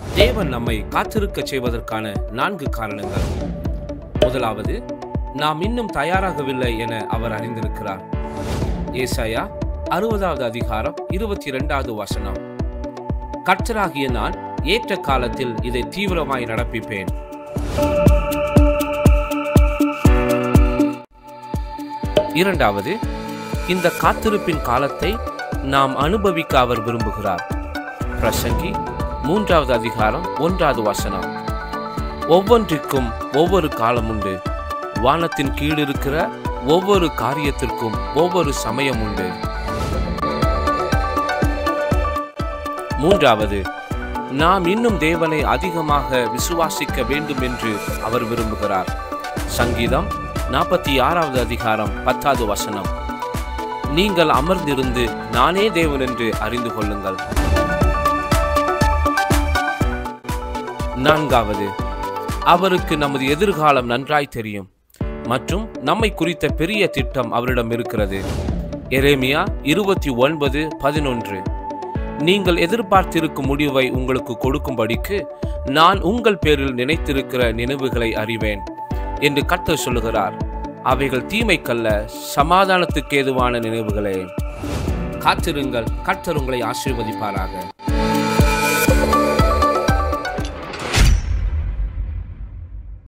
தேவன் நம்மை காத்திருக்கச் செய்வதற்கான நான்கு காரணங்கள் முதலாவது நாம் இன்னும் தயாராகவில்லை என அவர் அறிந்திருக்கிறார் ஏசாயா அறுபதாவது அதிகாரம் இருபத்தி இரண்டாவது வசனம் கர்த்தராகிய நான் ஏற்ற காலத்தில் இதை தீவிரமாய் நடப்பிப்பேன் இரண்டாவது இந்த காத்திருப்பின் காலத்தை நாம் அனுபவிக்க அவர் விரும்புகிறார் பிரசங்கி மூன்றாவது அதிகாரம் ஒன்றாவது வசனம் ஒவ்வொன்றிற்கும் ஒவ்வொரு காலம் உண்டு வானத்தின் கீழ் இருக்கிற ஒவ்வொரு காரியத்திற்கும் ஒவ்வொரு சமயம் உண்டு மூன்றாவது நாம் இன்னும் தேவனை அதிகமாக விசுவாசிக்க வேண்டும் என்று அவர் விரும்புகிறார் சங்கீதம் நாற்பத்தி ஆறாவது அதிகாரம் பத்தாவது வசனம் நீங்கள் அமர்ந்திருந்து நானே தேவன் என்று அறிந்து கொள்ளுங்கள் நான்காவது அவருக்கு நமது எதிர்காலம் நன்றாய் தெரியும் மற்றும் நம்மை குறித்த பெரிய திட்டம் அவரிடம் இருக்கிறது எரேமியா இருபத்தி ஒன்பது பதினொன்று நீங்கள் எதிர்பார்த்திருக்கும் முடிவை உங்களுக்கு கொடுக்கும்படிக்கு நான் உங்கள் பேரில் நினைத்திருக்கிற நினைவுகளை அறிவேன் என்று கர்த்தர் சொல்லுகிறார் அவைகள் தீமைக்கல்ல சமாதானத்துக்கு ஏதுவான நினைவுகளே காத்திருங்கள் கர்த்தர் உங்களை ஆசீர்வதிப்பாராக